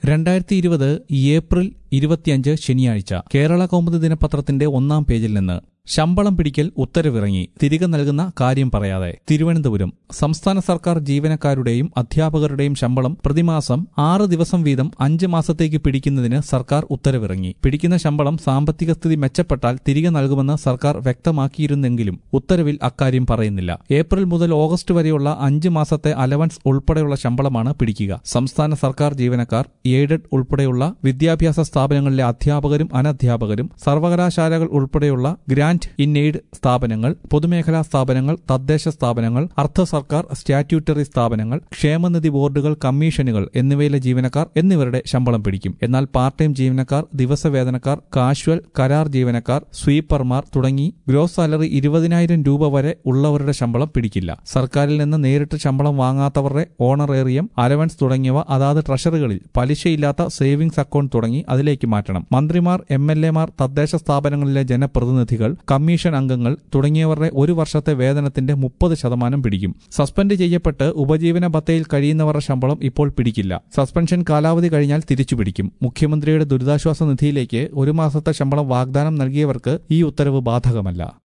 രണ്ടായിരത്തി ഇരുപത് ഏപ്രിൽ ഇരുപത്തിയഞ്ച് ശനിയാഴ്ച കേരള കൗമുദി ദിനപത്രത്തിന്റെ ഒന്നാം പേജിൽ നിന്ന് ശമ്പളം പിടിക്കൽ ഉത്തരവിറങ്ങി തിരികെ നൽകുന്ന കാര്യം പറയാതെ തിരുവനന്തപുരം സംസ്ഥാന സർക്കാർ ജീവനക്കാരുടെയും അധ്യാപകരുടെയും ശമ്പളം പ്രതിമാസം ആറ് ദിവസം വീതം അഞ്ച് മാസത്തേക്ക് പിടിക്കുന്നതിന് സർക്കാർ ഉത്തരവിറങ്ങി പിടിക്കുന്ന ശമ്പളം സാമ്പത്തിക സ്ഥിതി മെച്ചപ്പെട്ടാൽ തിരികെ നൽകുമെന്ന് സർക്കാർ വ്യക്തമാക്കിയിരുന്നെങ്കിലും ഉത്തരവിൽ അക്കാര്യം പറയുന്നില്ല ഏപ്രിൽ മുതൽ ഓഗസ്റ്റ് വരെയുള്ള അഞ്ച് മാസത്തെ അലവൻസ് ഉൾപ്പെടെയുള്ള ശമ്പളമാണ് പിടിക്കുക സംസ്ഥാന സർക്കാർ ജീവനക്കാർ എയ്ഡഡ് ഉൾപ്പെടെയുള്ള വിദ്യാഭ്യാസ സ്ഥാപനങ്ങളിലെ അധ്യാപകരും അനധ്യാപകരും സർവകലാശാലകൾ ഉൾപ്പെടെയുള്ള ഗ്രാൻഡ് ഇൻ എയ്ഡ് സ്ഥാപനങ്ങൾ പൊതുമേഖലാ സ്ഥാപനങ്ങൾ തദ്ദേശ സ്ഥാപനങ്ങൾ അർദ്ധ സർക്കാർ സ്റ്റാറ്റ്യൂട്ടറി സ്ഥാപനങ്ങൾ ക്ഷേമനിധി ബോർഡുകൾ കമ്മീഷനുകൾ എന്നിവയിലെ ജീവനക്കാർ എന്നിവരുടെ ശമ്പളം പിടിക്കും എന്നാൽ പാർട്ട് ടൈം ജീവനക്കാർ ദിവസവേതനക്കാർ കാഷ്വൽ കരാർ ജീവനക്കാർ സ്വീപ്പർമാർ തുടങ്ങി ഗ്രോസ് സാലറി ഇരുപതിനായിരം രൂപ വരെ ഉള്ളവരുടെ ശമ്പളം പിടിക്കില്ല സർക്കാരിൽ നിന്ന് നേരിട്ട് ശമ്പളം വാങ്ങാത്തവരുടെ ഓണറേറിയം അലവൻസ് തുടങ്ങിയവ അതാത് ട്രഷറികളിൽ പലിശയില്ലാത്ത സേവിംഗ്സ് അക്കൗണ്ട് തുടങ്ങി അതിലേക്ക് മാറ്റണം മന്ത്രിമാർ എം എൽ എമാർ തദ്ദേശ സ്ഥാപനങ്ങളിലെ ജനപ്രതിനിധികൾ കമ്മീഷൻ അംഗങ്ങൾ തുടങ്ങിയവരുടെ ഒരു വർഷത്തെ വേതനത്തിന്റെ മുപ്പത് ശതമാനം പിടിക്കും സസ്പെൻഡ് ചെയ്യപ്പെട്ട് ഉപജീവന ഭത്തയിൽ കഴിയുന്നവരുടെ ശമ്പളം ഇപ്പോൾ പിടിക്കില്ല സസ്പെൻഷൻ കാലാവധി കഴിഞ്ഞാൽ തിരിച്ചു പിടിക്കും മുഖ്യമന്ത്രിയുടെ ദുരിതാശ്വാസ നിധിയിലേക്ക് ഒരു മാസത്തെ ശമ്പളം വാഗ്ദാനം നൽകിയവർക്ക് ഈ ഉത്തരവ് ബാധകമല്ല